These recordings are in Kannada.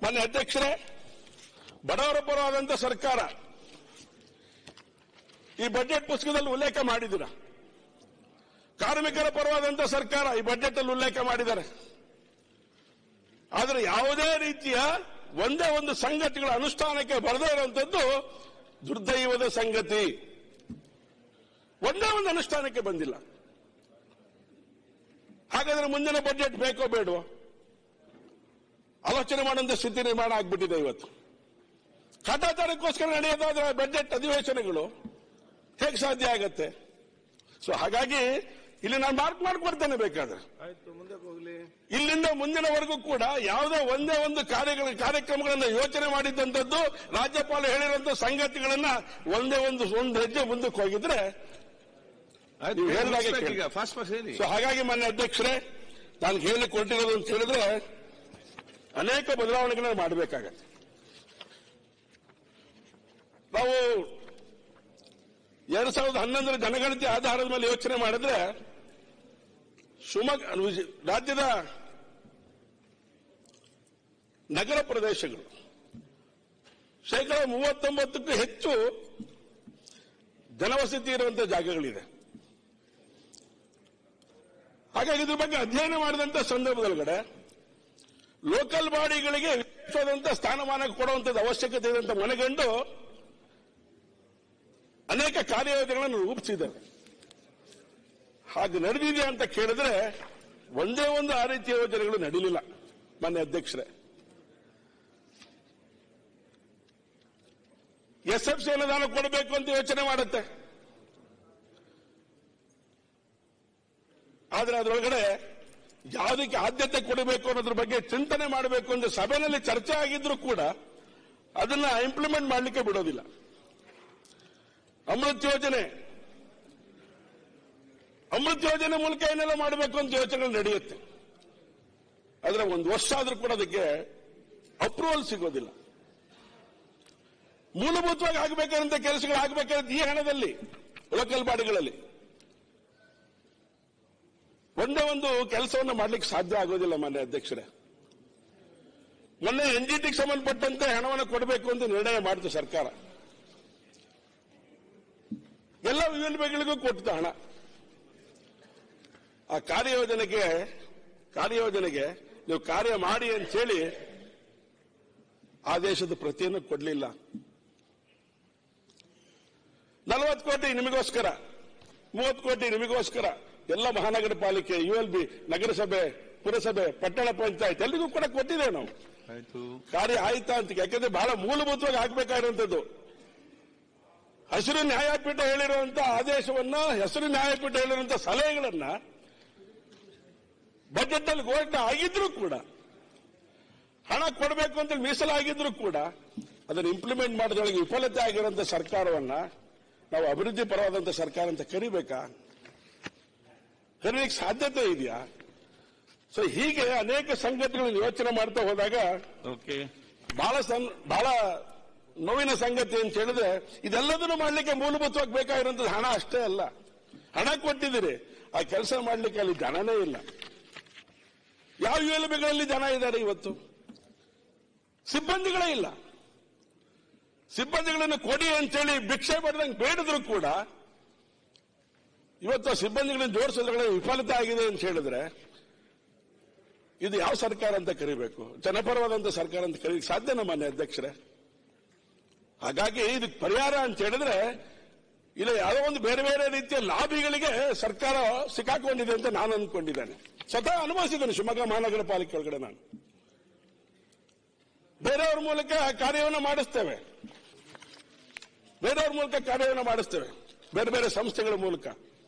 ಮಾನ್ಯ ಅಧ್ಯಕ್ಷರೇ ಬಡವರ ಪರವಾದಂತ ಸರ್ಕಾರ ಈ ಬಜೆಟ್ ಪುಸ್ತಕದಲ್ಲಿ ಉಲ್ಲೇಖ ಮಾಡಿದ್ದೀರ ಕಾರ್ಮಿಕರ ಪರವಾದಂತ ಸರ್ಕಾರ ಈ ಬಜೆಟ್ ಅಲ್ಲಿ ಉಲ್ಲೇಖ ಮಾಡಿದ್ದಾರೆ ಆದರೆ ಯಾವುದೇ ರೀತಿಯ ಒಂದೇ ಒಂದು ಸಂಗತಿಗಳ ಅನುಷ್ಠಾನಕ್ಕೆ ಬರದೇ ಇರುವಂತದ್ದು ದುರ್ದೈವದ ಸಂಗತಿ ಒಂದೇ ಒಂದು ಅನುಷ್ಠಾನಕ್ಕೆ ಬಂದಿಲ್ಲ ಹಾಗಾದ್ರೆ ಮುಂದಿನ ಬಜೆಟ್ ಬೇಕೋ ಬೇಡವೋ ಆಲೋಚನೆ ಮಾಡುವಂತ ಸ್ಥಿತಿ ನಿರ್ಮಾಣ ಆಗ್ಬಿಟ್ಟಿದೆ ಇವತ್ತು ಕಾಟಾಚಾರಕ್ಕೋಸ್ಕರ ನಡೆಯೋದಾದ್ರೆ ಬಜೆಟ್ ಅಧಿವೇಶನಗಳು ಹೇಗೆ ಸಾಧ್ಯ ಆಗತ್ತೆ ಸೊ ಹಾಗಾಗಿ ಇಲ್ಲಿ ನಾನು ಮಾರ್ಕ್ ಮಾಡ್ಕೊಡ್ತೇನೆ ಬೇಕಾದ್ರೆ ಆಯ್ತು ಮುಂದೆ ಹೋಗ್ಲಿ ಇಲ್ಲಿಂದ ಮುಂದಿನವರೆಗೂ ಕೂಡ ಯಾವುದೇ ಒಂದೇ ಒಂದು ಕಾರ್ಯಗಳ ಕಾರ್ಯಕ್ರಮಗಳನ್ನ ಯೋಚನೆ ಮಾಡಿದ್ದಂಥದ್ದು ರಾಜ್ಯಪಾಲ ಹೇಳಿರುವಂತ ಸಂಗತಿಗಳನ್ನ ಒಂದೇ ಒಂದು ಒಂದು ಹೆಜ್ಜೆ ಮುಂದಕ್ಕೆ ಹೋಗಿದ್ರೆ ಆಯ್ತು ನೀವು ಹೇಳ್ದಾಗೆ ಮುಗಿಸ್ಬೇಕು ಕೇಳಿ. ಈಗ ಫಾಸ್ಟ್ ಫಾಸ್ಟ್ ಹೇಳಿ ಸೊ ಹಾಗಾಗಿ ಮಾನ್ಯ ಅಧ್ಯಕ್ಷರೇ ನಾನು ಹೇಳಿ ಕೊಟ್ಟಿರೋದು ಅಂತ ಹೇಳಿದ್ರೆ ಅನೇಕ ಬದಲಾವಣೆಗಳನ್ನ ಮಾಡಬೇಕಾಗತ್ತೆ ನಾವು ಎರಡ್ ಸಾವಿರದ ಹನ್ನೊಂದರ ಜನಗಣತಿ ಆಧಾರದ ಮೇಲೆ ಯೋಚನೆ ಮಾಡಿದ್ರೆ ಶಿವಮೊಗ್ಗ ವಿಜ- ರಾಜ್ಯದ ನಗರ ಪ್ರದೇಶಗಳು ಶೇಕಡ ಮೂವತ್ತೊಂಬತ್ತಕ್ಕೂ ಹೆಚ್ಚು ಜನವಸತಿ ಇರುವಂತಹ ಜಾಗಗಳಿದೆ ಹಾಗಾಗಿ ಇದ್ರ ಬಗ್ಗೆ ಅಧ್ಯಯನ ಮಾಡಿದಂತ ಸಂದರ್ಭದೊಳಗಡೆ ಲೋಕಲ್ ಬಾಡಿಗಳಿಗೆ ವಿಶೇಷವಾದಂತ ಸ್ಥಾನಮಾನ ಕೊಡುವಂತದ್ದು ಅವಶ್ಯಕತೆ ಇದೆ ಅಂತ ಮನಗಂಡು ಅನೇಕ ಕಾರ್ಯಯೋಜನೆಗಳನ್ನು ರೂಪಿಸಿದ್ದಾರೆ ಹಾಗೆ ನಡೆದಿದೆ ಅಂತ ಕೇಳಿದ್ರೆ ಒಂದೇ ಒಂದು ಆ ರೀತಿಯ ಯೋಜನೆಗಳು ನಡೀಲಿಲ್ಲ ಮಾನ್ಯ ಅಧ್ಯಕ್ಷರೇ ಎಸ್ ಎಫ್ ಸಿ ಅನುದಾನ ಕೊಡಬೇಕು ಅಂತ ಯೋಚನೆ ಮಾಡುತ್ತೆ ಆದ್ರೆ ಅದರೊಳಗಡೆ ಯಾವುದಕ್ಕೆ ಆದ್ಯತೆ ಕೊಡಬೇಕು ಅನ್ನೋದ್ರ ಬಗ್ಗೆ ಚಿಂತನೆ ಮಾಡಬೇಕು ಅಂತ ಸಭೆಯಲ್ಲಿ ಚರ್ಚೆ ಆಗಿದ್ರು ಕೂಡ ಅದನ್ನ ಇಂಪ್ಲಿಮೆಂಟ್ ಮಾಡಲಿಕ್ಕೆ ಬಿಡೋದಿಲ್ಲ ಅಮೃತ್ ಯೋಜನೆ ಅಮೃತ್ ಯೋಜನೆ ಮೂಲಕ ಏನೆಲ್ಲ ಮಾಡಬೇಕು ಅಂತ ಯೋಚನೆಗಳು ನಡೆಯುತ್ತೆ ಆದ್ರೆ ಒಂದು ವರ್ಷ ಆದ್ರೂ ಕೂಡ ಅದಕ್ಕೆ ಅಪ್ರೂವಲ್ ಸಿಗೋದಿಲ್ಲ ಮೂಲಭೂತವಾಗಿ ಆಗಬೇಕಾದಂತ ಕೆಲಸಗಳು ಆಗಬೇಕಾದಂತ ಈ ಹಣದಲ್ಲಿ ಲೋಕಲ್ ಬಾಡಿಗಳಲ್ಲಿ ಒಂದೇ ಒಂದು ಕೆಲಸವನ್ನು ಮಾಡ್ಲಿಕ್ಕೆ ಸಾಧ್ಯ ಆಗೋದಿಲ್ಲ ಮಾನ್ಯ ಅಧ್ಯಕ್ಷರೇ ಮೊನ್ನೆ ಎನ್ಜಿಟಿಗೆ ಸಂಬಂಧಪಟ್ಟಂತೆ ಹಣವನ್ನು ಕೊಡಬೇಕು ಅಂತ ನಿರ್ಣಯ ಮಾಡಿತು ಸರ್ಕಾರ ಎಲ್ಲ ವಿಭಿನ್ನಗಳಿಗೂ ಕೊಟ್ಟಿದ್ದ ಹಣ ಆ ಕಾರ್ಯಯೋಜನೆಗೆ ಕಾರ್ಯಯೋಜನೆಗೆ ನೀವು ಕಾರ್ಯ ಮಾಡಿ ಅಂತ ಹೇಳಿ ಆದೇಶದ ಪ್ರತಿಯನ್ನು ಕೊಡಲಿಲ್ಲ ನಲವತ್ತು ಕೋಟಿ ನಿಮಗೋಸ್ಕರ ಮೂವತ್ತು ಕೋಟಿ ನಿಮಗೋಸ್ಕರ ಎಲ್ಲ ಮಹಾನಗರ ಪಾಲಿಕೆ ಯು ಎಲ್ ಬಿ ನಗರಸಭೆ ಪುರಸಭೆ ಪಟ್ಟಣ ಪಂಚಾಯತ್ ಎಲ್ರಿಗೂ ಕೂಡ ಕೊಟ್ಟಿದ್ದೇವೆ ನಾವು ಆಯ್ತು ಕಾರ್ಯ ಆಯ್ತಾ ಅಂತ ಯಾಕಂದ್ರೆ ಬಹಳ ಮೂಲಭೂತವಾಗಿ ಆಗ್ಬೇಕಾಗಿರುವಂತದ್ದು ಹಸಿರು ನ್ಯಾಯಪೀಠ ಹೇಳಿರುವಂತ ಆದೇಶವನ್ನ ಹೆಸರು ನ್ಯಾಯಪೀಠ ಹೇಳಿರುವಂತ ಸಲಹೆಗಳನ್ನ ಬಜೆಟ್ ಅಲ್ಲಿ ಘೋಷಣೆ ಆಗಿದ್ರು ಕೂಡ ಹಣ ಕೊಡಬೇಕು ಅಂತ ಮೀಸಲಾಗಿದ್ರು ಕೂಡ ಅದನ್ನು ಇಂಪ್ಲಿಮೆಂಟ್ ಮಾಡೋದ್ರೊಳಗೆ ವಿಫಲತೆ ಆಗಿರುವಂತ ಸರ್ಕಾರವನ್ನ ನಾವು ಅಭಿವೃದ್ಧಿ ಪರವಾದಂತ ಸರ್ಕಾರ ಅಂತ ಕರಿಬೇಕಾ ಕರೀಲಿಕ್ಕೆ ಸಾಧ್ಯತೆ ಇದೆಯಾ ಸೊ ಹೀಗೆ ಅನೇಕ ಸಂಗತಿಗಳನ್ನು ಯೋಚನೆ ಮಾಡ್ತಾ ಹೋದಾಗ ಓಕೆ ಬಹಳ ಸಂ ಬಹಳ ನೋವಿನ ಸಂಗತಿ ಅಂತ ಹೇಳಿದ್ರೆ ಇದೆಲ್ಲದನ್ನು ಮಾಡಲಿಕ್ಕೆ ಮೂಲಭೂತವಾಗಿ ಬೇಕಾಗಿರುವಂತದ್ದು ಹಣ ಅಷ್ಟೇ ಅಲ್ಲ ಹಣ ಕೊಟ್ಟಿದ್ದೀರಿ ಆ ಕೆಲಸ ಮಾಡಲಿಕ್ಕೆ ಅಲ್ಲಿ ಜನನೇ ಇಲ್ಲ ಯಾವ ಯುಎಲ್ಬಿಗಳಲ್ಲಿ ಜನ ಇದ್ದಾರೆ ಇವತ್ತು ಸಿಬ್ಬಂದಿಗಳೇ ಇಲ್ಲ ಸಿಬ್ಬಂದಿಗಳನ್ನು ಕೊಡಿ ಅಂತೇಳಿ ಭಿಕ್ಷೆ ಪಡೆದಂಗೆ ಬೇಡಿದ್ರು ಕೂಡ ಇವತ್ತು ಆ ಸಿಬ್ಬಂದಿಗಳನ್ನು ಜೋಡಿಸೋದ್ರೊಳಗೆ ವಿಫಲತೆ ಆಗಿದೆ ಅಂತ ಹೇಳಿದ್ರೆ ಇದು ಯಾವ ಸರ್ಕಾರ ಅಂತ ಕರಿಬೇಕು ಜನಪರವಾದಂತ ಸರ್ಕಾರ ಅಂತ ಕರೀಲಿಕ್ಕೆ ಸಾಧ್ಯನಾ ಮಾನ್ಯ ಅಧ್ಯಕ್ಷರೇ ಹಾಗಾಗಿ ಇದಕ್ಕೆ ಪರಿಹಾರ ಅಂತ ಹೇಳಿದ್ರೆ ಇಲ್ಲ ಯಾವುದೋ ಒಂದು ಬೇರೆ ಬೇರೆ ರೀತಿಯ ಲಾಬಿಗಳಿಗೆ ಸರ್ಕಾರ ಸಿಕ್ಕಾಕೊಂಡಿದೆ ಅಂತ ನಾನು ಅಂದ್ಕೊಂಡಿದ್ದೇನೆ ಸ್ವತಃ ಅನುಭವಿಸಿದ್ದೇನೆ ಶಿವಮೊಗ್ಗ ಮಹಾನಗರ ಪಾಲಿಕೆ ಒಳಗಡೆ ನಾನು ಬೇರೆಯವ್ರ ಮೂಲಕ ಕಾರ್ಯವನ್ನು ಮಾಡಿಸ್ತೇವೆ ಬೇರೆಯವ್ರ ಮೂಲಕ ಕಾರ್ಯವನ್ನು ಮಾಡಿಸ್ತೇವೆ ಬೇರೆ ಬೇರೆ ಸಂಸ್ಥೆಗಳ ಮೂಲಕ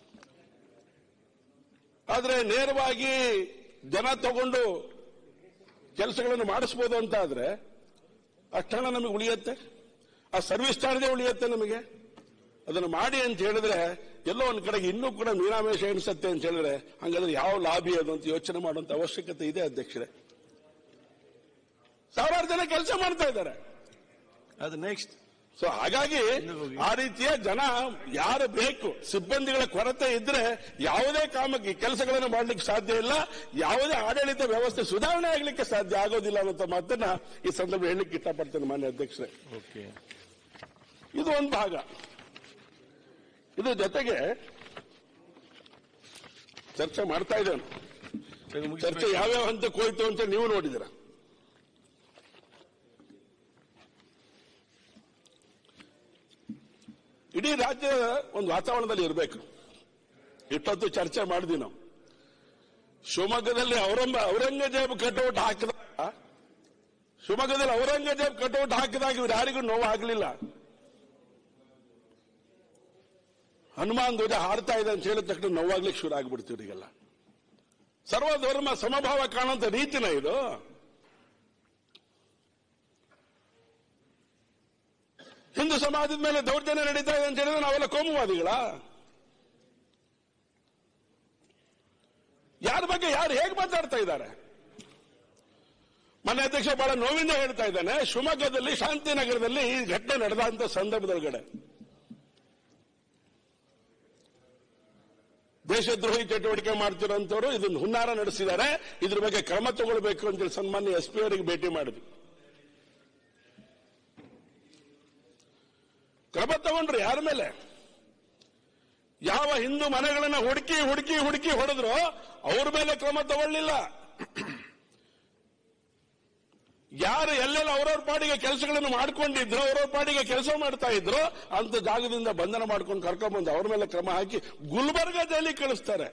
ಆದ್ರೆ ನೇರವಾಗಿ ಜನ ತಗೊಂಡು ಕೆಲಸಗಳನ್ನು ಮಾಡಿಸ್ಬೋದು ಅಂತ ಆದ್ರೆ ಅಷ್ಟು ಹಣ ನಮಗೆ ಉಳಿಯುತ್ತೆ ಆ ಸರ್ವಿಸ್ ಚಾರ್ಜೇ ಉಳಿಯುತ್ತೆ ನಮಗೆ ಅದನ್ನು ಮಾಡಿ ಅಂತ ಹೇಳಿದ್ರೆ ಎಲ್ಲೋ ಒಂದ್ ಕಡೆಗೆ ಇನ್ನೂ ಕೂಡ ಮೀನಾಮೇಷ ಎಣಿಸುತ್ತೆ ಅಂತ ಹೇಳಿದ್ರೆ ಹಂಗಾದ್ರೆ ಯಾವ ಲಾಭಿ ಅದು ಅಂತ ಯೋಚನೆ ಮಾಡುವಂತ ಅವಶ್ಯಕತೆ ಇದೆ ಅಧ್ಯಕ್ಷರೇ ಸಾವಿರಾರು ಜನ ಕೆಲಸ ಮಾಡ್ತಾ ಇದ್ದಾರೆ ಅದು ನೆಕ್ಸ್ಟ್ ಸೊ ಹಾಗಾಗಿ ಆ ರೀತಿಯ ಜನ ಯಾರು ಬೇಕು ಸಿಬ್ಬಂದಿಗಳ ಕೊರತೆ ಇದ್ರೆ ಯಾವುದೇ ಕಾಮಕ್ಕೆ ಕೆಲಸಗಳನ್ನು ಮಾಡಲಿಕ್ಕೆ ಸಾಧ್ಯ ಇಲ್ಲ ಯಾವುದೇ ಆಡಳಿತ ವ್ಯವಸ್ಥೆ ಸುಧಾರಣೆ ಆಗಲಿಕ್ಕೆ ಸಾಧ್ಯ ಆಗೋದಿಲ್ಲ ಅನ್ನೋ ಮಾತನ್ನ ಈ ಸಂದರ್ಭ ಹೇಳಲಿಕ್ಕೆ ಇಷ್ಟಪಡ್ತೇನೆ ಮಾನ್ಯ ಅಧ್ಯಕ್ಷರೇ ಓಕೆ ಇದು ಒಂದು ಭಾಗ ಇದು ಜೊತೆಗೆ ಚರ್ಚೆ ಮಾಡ್ತಾ ಇದ್ದೇನೆ ಚರ್ಚೆ ಯಾವ್ಯಾವ ಹಂತಕ್ಕೆ ಹೋಯ್ತು ಅಂತ ನೀವು ನೋಡಿದಿರ ಇಡೀ ರಾಜ್ಯದ ಒಂದು ವಾತಾವರಣದಲ್ಲಿ ಇರಬೇಕು ಇಷ್ಟೊತ್ತು ಚರ್ಚೆ ಮಾಡಿದ್ವಿ ನಾವು ಶಿವಮೊಗ್ಗದಲ್ಲಿ ಔರಂಗ ಔರಂಗಜೇಬ್ ಕಟೌಟ್ ಹಾಕಿದಾಗ ಶಿವಮೊಗ್ಗದಲ್ಲಿ ಔರಂಗಜೇಬ್ ಕಟೌಟ್ ಹಾಕಿದಾಗ ಇವ್ರು ಯಾರಿಗೂ ನೋವು ಆಗಲಿಲ್ಲ ಹನುಮಾನ್ ಧ್ವಜ ಹಾರ್ತಾ ಇದೆ ಅಂತ ಹೇಳಿದ ತಕ್ಷಣ ನೋವಾಗ್ಲಿಕ್ಕೆ ಶುರು ಆಗ್ಬಿಡ್ತು ಇವರಿಗೆಲ್ಲ ಸರ್ವಧರ್ಮ ಸಮಭಾವ ಕಾಣುವಂತ ರೀತಿನ ಇದು ಹಿಂದೂ ಸಮಾಜದ ಮೇಲೆ ದೌರ್ಜನ್ಯ ನಡೀತಾ ಇದೆ ಅಂತ ಹೇಳಿದ್ರೆ ನಾವೆಲ್ಲ ಕೋಮುವಾದಿಗಳ ಯಾರ ಬಗ್ಗೆ ಯಾರು ಹೇಗೆ ಮಾತಾಡ್ತಾ ಇದ್ದಾರೆ ಮನೆ ಅಧ್ಯಕ್ಷ ಬಹಳ ನೋವಿಂದ ಹೇಳ್ತಾ ಇದ್ದಾನೆ ಶಿವಮೊಗ್ಗದಲ್ಲಿ ಶಾಂತಿನಗರದಲ್ಲಿ ಈ ಘಟನೆ ನಡೆದಂತ ಸಂದರ್ಭದೊಳಗಡೆ ದೇಶದ್ರೋಹಿ ಚಟುವಟಿಕೆ ಮಾಡ್ತಿರೋಂಥವ್ರು ಇದನ್ನು ಹುನ್ನಾರ ನಡೆಸಿದ್ದಾರೆ ಇದ್ರ ಬಗ್ಗೆ ಕ್ರಮ ತಗೊಳ್ಬೇಕು ಅಂತೇಳಿ ಸನ್ಮಾನ್ಯ ಎಸ್ ಪಿ ಅವರಿಗೆ ಭೇಟಿ ಮಾಡಿದ್ವಿ ಕ್ರಮ ತಗೊಂಡ್ರು ಯಾರ ಮೇಲೆ ಯಾವ ಹಿಂದೂ ಮನೆಗಳನ್ನ ಹುಡುಕಿ ಹುಡುಕಿ ಹುಡುಕಿ ಹೊಡೆದ್ರು ಅವ್ರ ಮೇಲೆ ಕ್ರಮ ತಗೊಳ್ಳಿಲ್ಲ ಯಾರು ಎಲ್ಲೆಲ್ಲ ಅವ್ರವ್ರ ಪಾಡಿಗೆ ಕೆಲಸಗಳನ್ನು ಮಾಡ್ಕೊಂಡಿದ್ರು ಅವ್ರವ್ರ ಪಾಡಿಗೆ ಕೆಲಸ ಮಾಡ್ತಾ ಇದ್ರು ಅಂತ ಜಾಗದಿಂದ ಬಂಧನ ಮಾಡ್ಕೊಂಡು ಕರ್ಕೊಂಡ್ಬಂದು ಅವ್ರ ಮೇಲೆ ಕ್ರಮ ಹಾಕಿ ಗುಲ್ಬರ್ಗ ಜೈಲಿಗೆ ಕಳಿಸ್ತಾರೆ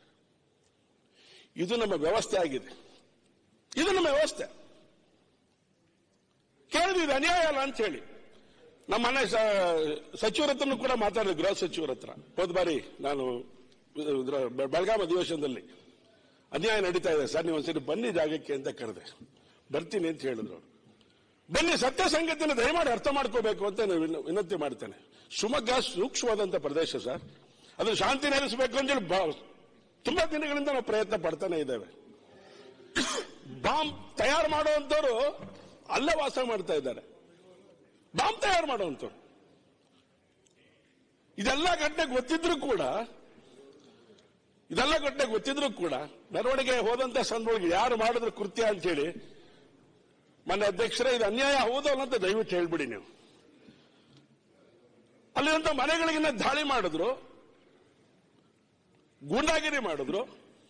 ಇದು ನಮ್ಮ ವ್ಯವಸ್ಥೆ ಆಗಿದೆ ಇದು ನಮ್ಮ ವ್ಯವಸ್ಥೆ ಕೇಳಿದ್ವಿ ಇದು ಅನ್ಯಾಯ ಅಲ್ಲ ಅಂತ ಹೇಳಿ ನಮ್ಮ ಮನೆ ಸಚಿವರ ಹತ್ರನೂ ಕೂಡ ಮಾತಾಡಿದ್ರು ಗೃಹ ಸಚಿವರ ಹತ್ರ ಹೋದ ಬಾರಿ ನಾನು ಇದ್ರ ಬೆಳಗಾಂ ಅಧಿವೇಶನದಲ್ಲಿ ಅನ್ಯಾಯ ನಡೀತಾ ಇದೆ ಸರ್ ನೀವು ಒಂದ್ಸರಿ ಬನ್ನಿ ಜಾಗಕ್ಕೆ ಅಂತ ಕರೆದೆ ಬರ್ತೀನಿ ಅಂತ ಹೇಳಿದ್ರು ಅವ್ರು. ಬನ್ನಿ ಸತ್ಯ ಸಂಗತಿಯನ್ನು ದಯಮಾಡಿ ಅರ್ಥ ಮಾಡ್ಕೋಬೇಕು ಅಂತ ನಾನು ವಿನ- ವಿನಂತಿ ಮಾಡ್ತೇನೆ ಶಿವಮೊಗ್ಗ ಸೂಕ್ಷ್ಮವಾದಂತ ಪ್ರದೇಶ ಸರ್ ಅದು ಶಾಂತಿ ನೆಲೆಸಬೇಕು ಅಂತೇಳಿ ಬಾ- ತುಂಬಾ ದಿನಗಳಿಂದ ನಾವು ಪ್ರಯತ್ನ ಪಡ್ತಾನೆ ಇದ್ದೇವೆ ಬಾಂಬ್ ತಯಾರು ಮಾಡುವಂತವ್ರು ಅಲ್ಲೇ ವಾಸ ಮಾಡ್ತಾ ಇದ್ದಾರೆ ಬಾಂಬ್ ತಯಾರು ಮಾಡುವಂತವ್ರು ಇದೆಲ್ಲ ಘಟನೆ ಗೊತ್ತಿದ್ರು ಕೂಡ ಇದೆಲ್ಲ ಘಟನೆ ಗೊತ್ತಿದ್ರು ಕೂಡ ಮೆರವಣಿಗೆ ಹೋದಂತ ಸಂದರ್ಭ ಯಾರು ಮಾಡಿದ್ರು ಕೃತ್ಯ ಅಂತ ಹೇಳಿ ಮನೆ ಅಧ್ಯಕ್ಷರೇ ಇದು ಅನ್ಯಾಯ ಹೌದು ಅನ್ನೋದು ದಯವಿಟ್ಟು ಹೇಳ್ಬಿಡಿ ನೀವು ಅಲ್ಲಿರುವಂತ ಮನೆಗಳಿಗಿನ್ನ ದಾಳಿ ಮಾಡಿದ್ರು ಗೂಂಡಾಗಿರಿ ಮಾಡಿದ್ರು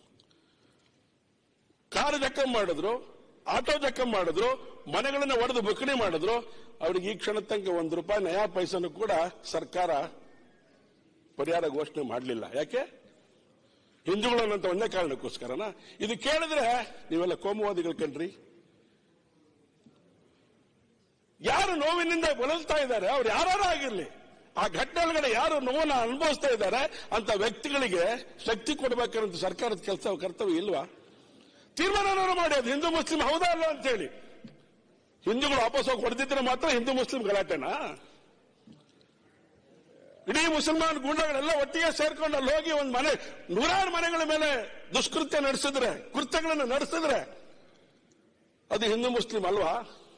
ಕಾರು ಜಖಂ ಮಾಡಿದ್ರು ಆಟೋ ಜಖಂ ಮಾಡಿದ್ರು ಮನೆಗಳನ್ನ ಒಡೆದು ಬುಕಣಿ ಮಾಡಿದ್ರು ಅವ್ರಿಗೆ ಈ ಕ್ಷಣ ತನಕ ಒಂದು ರೂಪಾಯಿ ನಯಾ ಪೈಸನು ಕೂಡ ಸರ್ಕಾರ ಪರಿಹಾರ ಘೋಷಣೆ ಮಾಡಲಿಲ್ಲ ಯಾಕೆ ಹಿಂದೂಗಳು ಅನ್ನೋಂಥ ಒಂದೇ ಕಾರಣಕ್ಕೋಸ್ಕರನ ಇದು ಕೇಳಿದ್ರೆ ನೀವೆಲ್ಲ ಕೋಮುವಾದಿಗಳು ಕಣ್ರಿ ಯಾರು ನೋವಿನಿಂದ ಬಳಲ್ತಾ ಇದ್ದಾರೆ ಅವ್ರು ಯಾರು ಆಗಿರ್ಲಿ ಆ ಘಟನೆ ಒಳಗಡೆ ಯಾರು ನೋವನ್ನ ಅನುಭವಿಸ್ತಾ ಇದ್ದಾರೆ ಅಂತ ವ್ಯಕ್ತಿಗಳಿಗೆ ಶಕ್ತಿ ಕೊಡಬೇಕನ್ನೋದು ಸರ್ಕಾರದ ಕೆಲಸ ಕರ್ತವ್ಯ ಇಲ್ವಾ ತೀರ್ಮಾನ ಮಾಡಿ ಅದು ಹಿಂದೂ ಮುಸ್ಲಿಂ ಹೌದಾ ಅಲ್ಲ ಅಂತೇಳಿ ಹಿಂದೂಗಳು ವಾಪಸ್ ಹೋಗಿ ಹೊಡೆದಿದ್ರೆ ಮಾತ್ರ ಹಿಂದೂ ಮುಸ್ಲಿಂ ಗಲಾಟೆನಾ ಇಡೀ ಮುಸಲ್ಮಾನ್ ಗೂಂಡಗಳೆಲ್ಲ ಒಟ್ಟಿಗೆ ಸೇರ್ಕೊಂಡು ಅಲ್ಲಿ ಹೋಗಿ ಒಂದು ಮನೆ ನೂರಾರು ಮನೆಗಳ ಮೇಲೆ ದುಷ್ಕೃತ್ಯ ನಡೆಸಿದ್ರೆ ಕೃತ್ಯಗಳನ್ನು ನಡೆಸಿದ್ರೆ ಅದು ಹಿಂದೂ ಮುಸ್ಲಿಂ ಅಲ್ವಾ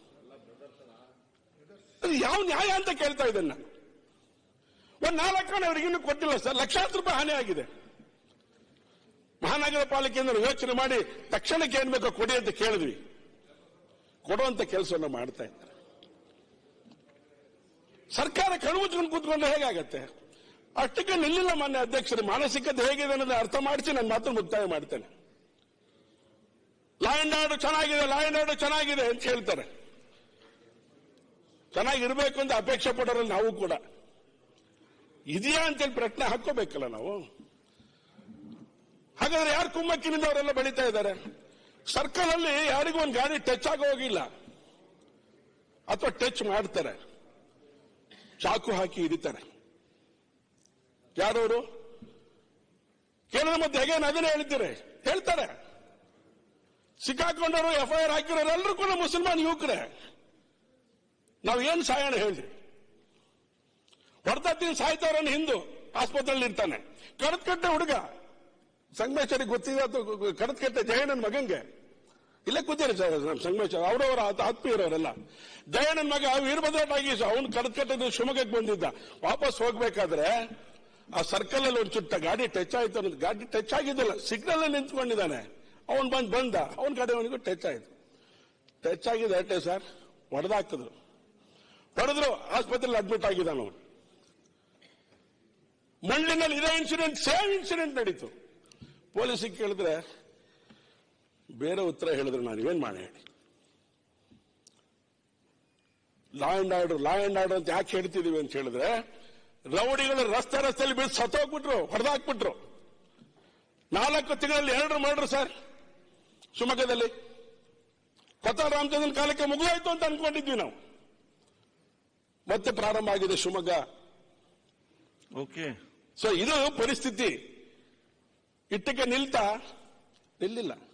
ಅದು ಯಾವ ನ್ಯಾಯ ಅಂತ ಕೇಳ್ತಾ ಇದ್ದೇನೆ ನಾನು ಒಂದು ನಾಲ್ಕು ಹಣ ಅವರಿಗಿನ್ನೂ ಕೊಟ್ಟಿಲ್ಲ ಸರ್ ಲಕ್ಷಾಂತರ ರೂಪಾಯಿ ಹಾನಿ ಆಗಿದೆ ಮಹಾನಗರ ಪಾಲಿಕೆಯಿಂದ ಯೋಚನೆ ಮಾಡಿ ತಕ್ಷಣಕ್ಕೆ ಏನ್ ಬೇಕೋ ಕೊಡಿ ಅಂತ ಕೇಳಿದ್ವಿ ಕೊಡುವಂತ ಕೆಲಸವನ್ನು ಮಾಡ್ತಾ ಇದ್ದಾರೆ ಸರ್ಕಾರ ಕಣ್ಮುಚ್ಕೊಂಡು ಕೂತ್ಕೊಂಡ್ರೆ ಹೇಗಾಗತ್ತೆ ಅಷ್ಟಕ್ಕೆ ನಿಲ್ಲಿಲ್ಲ ಮಾನ್ಯ ಅಧ್ಯಕ್ಷರು ಮಾನಸಿಕತೆ ಹೇಗಿದೆ ಅನ್ನೋದನ್ನ ಅರ್ಥ ಮಾಡಿಸಿ ನನ್ನ ಮಾತನ್ನು ಮುಕ್ತಾಯ ಮಾಡ್ತೇನೆ ಲಾ ಅಂಡ್ ಆರ್ಡರ್ ಚೆನ್ನಾಗಿದೆ ಲಾ ಅಂಡ್ ಆರ್ಡರ್ ಚೆನ್ನಾಗಿದೆ ಅಂತ ಹೇಳ್ತಾರೆ ಚೆನ್ನಾಗಿರ್ಬೇಕು ಅಂತ ಅಪೇಕ್ಷೆ ಪಡೋರಲ್ಲಿ ನಾವು ಕೂಡ ಇದೆಯಾ ಅಂತೇಳಿ ಪ್ರಶ್ನೆ ಹಾಕೋಬೇಕಲ್ಲ ನಾವು ಹಾಗಾದ್ರೆ ಯಾರು ಕುಮ್ಮಕ್ಕಿನಿಂದ ಅವರೆಲ್ಲ ಬೆಳೀತಾ ಇದ್ದಾರೆ ಸರ್ಕಲ್ ಅಲ್ಲಿ ಯಾರಿಗೂ ಒಂದು ಗಾಡಿ ಟಚ್ ಆಗೋ ಹೋಗಿಲ್ಲ ಅಥವಾ ಟಚ್ ಮಾಡ್ತಾರೆ ಚಾಕು ಹಾಕಿ ಹಿಡಿತಾರೆ ಯಾರವರು ಕೇಂದ್ರ ಮತ್ತೆ ಹೇಗೆ ಅದನ್ನೇ ಹೇಳ್ತೀರಿ ಹೇಳ್ತಾರೆ ಸಿಕ್ಕಾಕೊಂಡವರು ಎಫ್ಐಆರ್ ಹಾಕಿರೋರು ಎಲ್ಲರೂ ಕೂಡ ಮುಸಲ್ಮಾನ್ ಯುವಕರೇ ನಾವು ಏನ್ ಸಾಯೋಣ ಹೇಳ್ರಿ ಹೊಡೆದತ್ತೀನಿ ಸಾಯ್ತವ್ರನ್ನ ಹಿಂದೂ ಆಸ್ಪತ್ರೆಯಲ್ಲಿ ಇರ್ತಾನೆ ಕಡತ್ಕಟ್ಟೆ ಹುಡುಗ ಸಂಗಮೇಶ್ವರಿಗೆ ಗೊತ್ತಿದೆ ಅಥವಾ ಕಡತ್ಕಟ್ಟೆ ಜಯಣ್ಣನ ಮಗಂಗೆ ಇಲ್ಲೇ ಕೂತಿರಿ ಸರ್ ನಮ್ಮ ಸಂಗಮೇಶ್ ಅವರವರ ಆತ್ಮೀಯರವರೆಲ್ಲ ದಯಾನಂದ್ ಮಗ ವೀರಭದ್ರಟಾಗಿ ಅವನು ಕಡ್ಕಟ್ಟಿದ್ದು ಶಿವಮೊಗ್ಗಕ್ಕೆ ಬಂದಿದ್ದ ವಾಪಸ್ ಹೋಗ್ಬೇಕಾದ್ರೆ ಆ ಸರ್ಕಲ್ ಅಲ್ಲಿ ಒಂದು ಚುಟ್ಟ ಗಾಡಿ ಟಚ್ ಆಯ್ತು ಅನ್ನೋದು ಗಾಡಿ ಟಚ್ ಆಗಿದ್ದಿಲ್ಲ ಸಿಗ್ನಲ್ ಅಲ್ಲಿ ನಿಂತ್ಕೊಂಡಿದ್ದಾನೆ ಅವನ್ ಬಂದ್ ಬಂದ ಅವನ ಗಾಡಿ ಅವನಿಗೂ ಟಚ್ ಆಯ್ತು ಟಚ್ ಆಗಿದೆ ಅಷ್ಟೇ ಸರ್ ಹೊಡೆದಾಕಿದ್ರು ಹೊಡೆದ್ರು ಆಸ್ಪತ್ರೆಯಲ್ಲಿ ಅಡ್ಮಿಟ್ ಆಗಿದ್ದಾನ ಅವನು ಮಂಡ್ಯನಲ್ಲಿ ಇದೇ ಇನ್ಸಿಡೆಂಟ್ ಸೇಮ್ ಇನ್ಸಿಡೆಂಟ್ ನಡೀತು ಪೊಲೀಸಿಗೆ ಕೇಳಿದ್ರೆ ಬೇರೆ ಉತ್ತರ ಹೇಳಿದ್ರೆ ನಾನು ಏನ್ ಮಾಡಿ ಹೇಳಿ law and order law and order ಅಂತ ಯಾಕೆ ಹೇಳ್ತಿದೀವಿ ಅಂತ ಹೇಳಿದ್ರೆ ರೌಡಿಗಳು ರಸ್ತೆ ರಸ್ತೆಯಲ್ಲಿ ಬಿದ್ದು ಸತ್ತೋಗ್ಬಿಟ್ರು ಹೊಡೆದಾಕ್ಬಿಟ್ರು ನಾಲ್ಕು ತಿಂಗಳಲ್ಲಿ ಎರಡು ಮಾಡ್ರು ಸರ್ ಶಿವಮೊಗ್ಗದಲ್ಲಿ ಕೊತ್ತ ರಾಮಚಂದ್ರನ್ ಕಾಲಕ್ಕೆ ಮುಗಿದೋಯ್ತು ಅಂತ ಅನ್ಕೊಂಡಿದ್ವಿ ನಾವು ಮತ್ತೆ ಪ್ರಾರಂಭ ಆಗಿದೆ ಶಿವಮೊಗ್ಗ ಓಕೆ ಸೊ ಇದು ಪರಿಸ್ಥಿತಿ ಇಟ್ಟಕ್ಕೆ ನಿಲ್ತಾ ನಿಲ್ಲಿಲ್ಲ